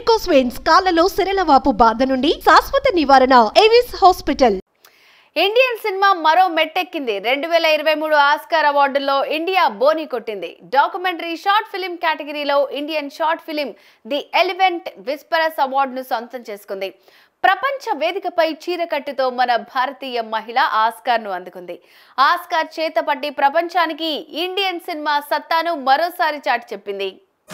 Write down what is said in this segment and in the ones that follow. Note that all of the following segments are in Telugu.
వెరికోస్ వెయిన్స్ కాళ్లలో సిరలవాపు బాధ నుండి శాశ్వత నివారణ ఏవిస్ హాస్పిటల్ ఇండియన్ సినిమా మరో మెట్టెక్కింది రెండు వేల ఇరవై మూడు ఆస్కార్ అవార్డుల్లో ఇండియా బోని కొట్టింది డాక్యుమెంటరీ షార్ట్ ఫిలిం కేటగిరీలో Indian short film the elephant whispers అవార్డును సొంతం చేసుకుంది ప్రపంచ వేదికపై చీరకట్టుతో మన భారతీయ మహిళ ఆస్కార్ను అందుకుంది ఆస్కార్ చేతపట్టి ప్రపంచానికి ఇండియన్ సినిమా సత్తాను మరోసారి చాటి చెప్పింది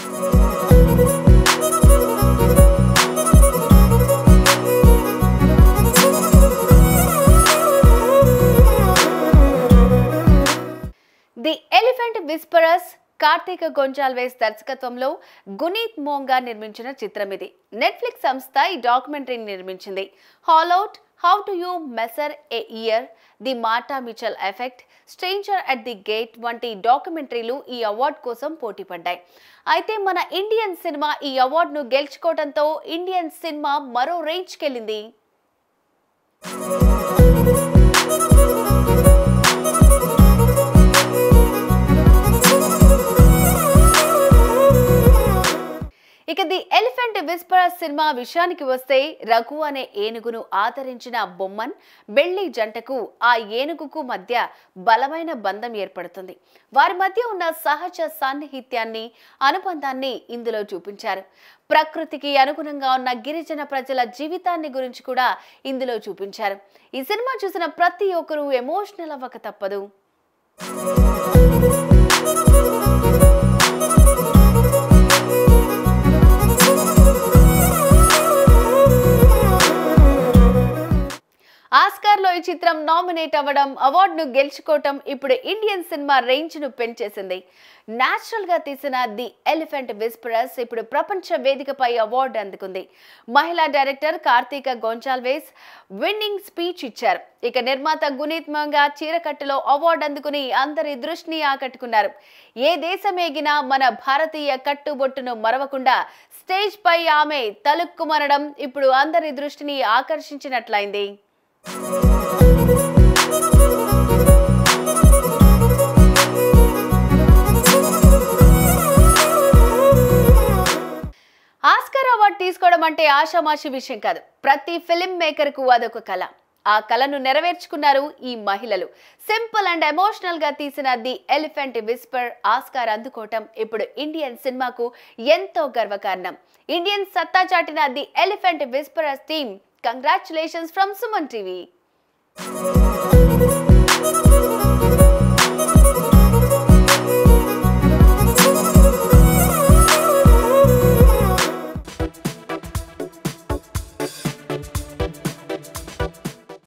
the elephant whispers Kartiki Gonsalves దర్శకత్వంలో గునీత్ మోంగా నిర్మించిన చిత్రం ఇది నెట్ఫ్లిక్స్ సంస్థ ఈ డాక్యుమెంటరీని నిర్మించింది haulout how to you measure a year the Martha Mitchell effect stranger at the gate వంటి డాక్యుమెంటరీలు ఈ అవార్డు కోసం పోటీ పడ్డాయి అయితే మన ఇండియన్ సినిమా ఈ అవార్డును గెలుచుకోవడంతో ఇండియన్ సినిమా మరో రేంజ్కి వెళ్ళింది ఇక ది ఎలిఫెంట్ విస్పరస్ సినిమా విషయానికి వస్తే రఘు అనే ఏనుగును ఆదరించిన బొమ్మన్ బెళ్లి జంటకు ఆ ఏనుగుకు మధ్య బలమైన బంధం ఏర్పడుతుంది వారి మధ్య ఉన్న సహజ సాన్నిహిత్యాన్ని అనుబంధాన్ని ఇందులో చూపించారు ప్రకృతికి అనుగుణంగా ఉన్న గిరిజన ప్రజల జీవితాన్ని గురించి కూడా ఇందులో చూపించారు ఈ సినిమా చూసిన ప్రతి ఒక్కరూ ఎమోషనల్ అవ్వక తప్పదు ఆస్కార్లో ఈ చిత్రం నామినేట్ అవ్వడం అవార్డును గెలుచుకోవటం ఇప్పుడు ఇండియన్ సినిమా రేంజ్ను పెంచేసింది న్యాచురల్గా తీసిన ది ఎలిఫెంట్ విస్పరస్ ఇప్పుడు ప్రపంచ వేదికపై అవార్డు అందుకుంది మహిళా director Kartiki Gonsalves winning speech ఇచ్చారు ఇక నిర్మాత గునీత్ మంగా చీరకట్టులో అవార్డు అందుకుని అందరి దృష్టిని ఆకట్టుకున్నారు ఏ దేశం ఎగినా మన భారతీయ కట్టుబొట్టును మరవకుండా స్టేజ్ పై ఆమె తలుక్కుమనడం ఇప్పుడు అందరి దృష్టిని ఆకర్షించినట్లయింది ఆస్కార్ అవార్డు తీసుకోవడం అంటే ఆషామాషి విషయం కాదు ప్రతి ఫిలిం మేకర్కు అదొక కళ ఆ కళను నెరవేర్చుకున్నారు ఈ మహిళలు సింపుల్ అండ్ ఎమోషనల్ గా తీసిన ది ఎలిఫెంట్ విస్పర్ ఆస్కార్ అందుకోవటం ఇప్పుడు ఇండియన్ సినిమాకు ఎంతో గర్వకారణం ఇండియన్ సత్తా చాటిన the elephant whispers team congratulations from Suman TV